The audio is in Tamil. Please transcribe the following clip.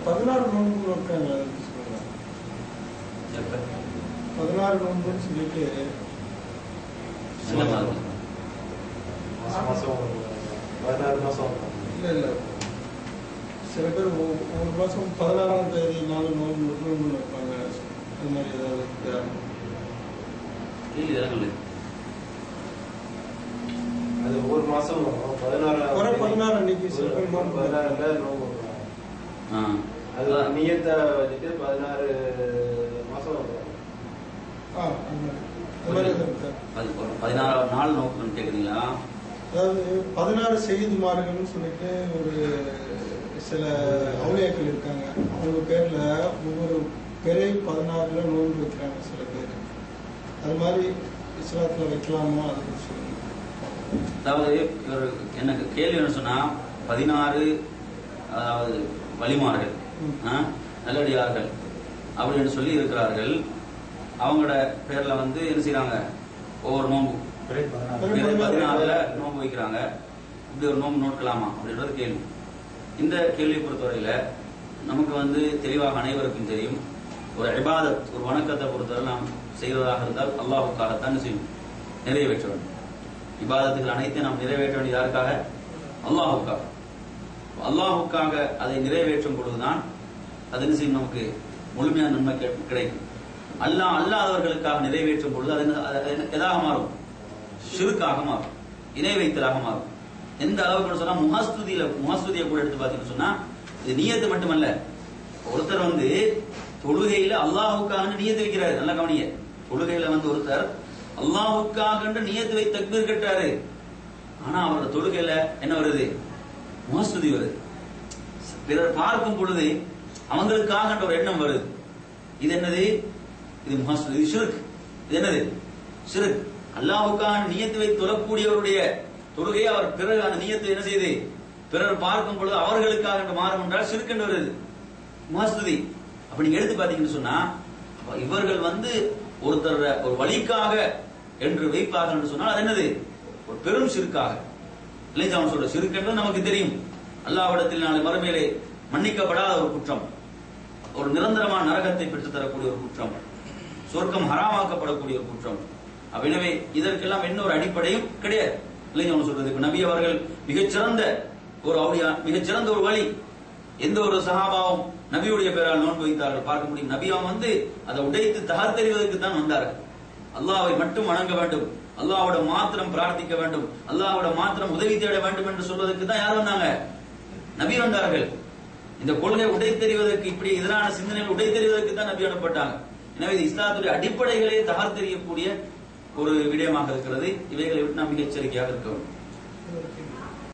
பதினாறு நோன்பு இருக்காங்க அதுக்கு சொல்லுங்க எப்ப பதினாறு நோன்புன்னு சொல்லிட்டு என்ன மாதிரி மாசம் மாசம் பதினாறு மாசம் இல்ல இல்ல சில பேர் ஒ- ஒரு மாசம் பதினாறாம் தேதி நாலு நோன்பு நோன்பு வைப்பாங்க அது மாதிரி ஏதாவது இருக்குதா? கேள்வி இதெல்லாம் சொல்லு அது ஒவ்வொரு மாசம் பதினாறாம் வர தேதி. பதினாறு அன்னைக்கு சில பேர் நோன்பு பதினாறுல நோன்பு வைப்பாங்க. ஆ அது நியத்தை வச்சுட்டு பதினாறு மாசம் வைப்பாங்க. ஆ அது மாதிரி அது மாதிரி எதுவும் இருக்கா? அது ஒரு பதினாறாவது நாள் நோக்கணும்னு கேக்குறீங்களா அதாவது பதினாறு செய்துமார்கள்னு சொல்லிட்டு ஒரு சில அவுளியாக்கள் இருக்காங்க அவங்க பேர்ல ஒவ்வொரு பிறை பதினாறுல நோன்பு வைக்கிறாங்க சில பேர் அது மாதிரி இஸ்லாத்துல வைக்கலாமா அதை பத்தி சொல்லுங்க அதாவது இவர் எனக்கு கேள்வி என்ன சொன்னா பதினாறு அதாவது வழிமார்கள் ம். ஆ, நல்லடியார்கள் அப்படின்னு சொல்லி இருக்கிறார்கள் அவங்களோட பேர்ல வந்து என்ன செய்றாங்க ஒவ்வொரு நோம்பு பிறை பதினாறு. பிறை பிறை பதினாறு. பதினாறுல நோம்பு வைக்கிறாங்க இப்படி ஒரு நோம்பு நோட்கலாமா அப்படின்றது கேள்வி இந்த கேள்வியை பொறுத்தவரையில நமக்கு வந்து தெளிவாக அனைவருக்கும் தெரியும் ஒரு இபாதத் ஒரு வணக்கத்தை பொறுத்தவரை நாம் செய்வதாக இருந்தால் அல்லாஹுக்காகத்தான் செய்யும் நிறைவேற்ற வேண்டும் இபாதத்துகள் அனைத்தையும் நாம் நிறைவேற்ற வேண்டியது யாருக்காக அல்லாஹுக்காக அல்லாஹுக்காக அதை நிறைவேற்றும் பொழுதுதான் அது என்ன செய்யும் நமக்கு முழுமையான நன்மை கிடை- கிடைக்கும் அல்லாஹ் அல்லாதவர்களுக்காக நிறைவேற்றும் பொழுது அது என்ன- அது என்ன- எதாக மாறும் ஷிருக்காக மாறும் இணை வைத்தலாக மாறும் எந்த அளவுக்கு சொன்னா முகஸ்துதியில முகஸ்துதியை கூட எடுத்து பார்த்தீங்கன்னு சொன்னா இது நியத்து மட்டுமல்ல ஒருத்தர் வந்து தொழுகையில அல்லாஹுக்காக நியத்து வைக்கிறாரு நல்ல கவனிய தொழுகையில வந்து ஒருத்தர் அல்லாஹுக்காக நியத்து வை தக்பீர் கட்டாரு ஆனா அவரோட தொழுகையில என்ன வருது முகஸ்துதி வருது பிறர் பார்க்கும் பொழுது அவங்களுக்காக ஒரு எண்ணம் வருது இது என்னது இது முகஸ்துதி இது ஷிர்க் இது என்னது ஷிர்க் அல்லாஹ்வுக்காக நியத்து வைத்து தொழக்கூடியவருடைய தொழுகையை அவர் பிறகு அந்த நியத்தை என்ன செய்து பிறர் பார்க்கும் பொழுது அவர்களுக்காக என்று மாறும் என்றால் ஷிர்க் என்று வருது முகஸ்துதி அப்ப நீங்க எடுத்து பாத்தீங்கன்னு சொன்னா அப்ப இவர்கள் வந்து ஒருத்தர் ஒரு வழிக்காக என்று வைப்பார்கள் என்று சொன்னால் அது என்னது ஒரு பெரும் சிறுக்காக இல்லைங்க அவன் சொல்ற சிறுக்கு என்பது நமக்கு தெரியும் அல்லாஹ்விடத்தில் நாளை மறுமையிலே மன்னிக்கப்படாத ஒரு குற்றம் ஒரு நிரந்தரமான நரகத்தை பெற்றுத் தரக்கூடிய ஒரு குற்றம் சொர்க்கம் ஹராமாக்கப்படக்கூடிய ஒரு குற்றம் அப்ப எனவே இதற்கெல்லாம் என்ன ஒரு அடிப்படையும் கிடையாது இல்லைங்க அவன் சொல்றது இப்ப நபி அவர்கள் மிகச்சிறந்த ஒரு அவுளியா மிகச்சிறந்த ஒரு வழி எந்த ஒரு சஹாபாவும் நபியுடைய பெயரால் நோன்பு வைத்தார்கள் பார்க்க முடியும் நபி அவன் வந்து அதை உடைத்து தகர்த்தெறிவதற்கு தான் வந்தார்கள் அல்லாஹ்வை மட்டும் வணங்க வேண்டும் அல்லாஹ்வோட மாத்திரம் பிரார்த்திக்க வேண்டும் அல்லாஹ்வோட மாத்திரம் உதவி தேட வேண்டும் என்று சொல்வதற்கு தான் யார் வந்தாங்க நபி வந்தார்கள் இந்த கொள்கை உடைத்தெறிவதற்கு இப்படி எதிரான சிந்தனைகள் உடைத்தெறிவதற்கு தான் நபி அனுப்பப்பட்டாங்க எனவே இது இஸ்லாத்துடைய அடிப்படைகளே தகர்த்தெறியக்கூடிய ஒரு விடயமாக இருக்கிறது இவைகளை விட்டு நாம் மிக எச்சரிக்கையாக இருக்க வேண்டும்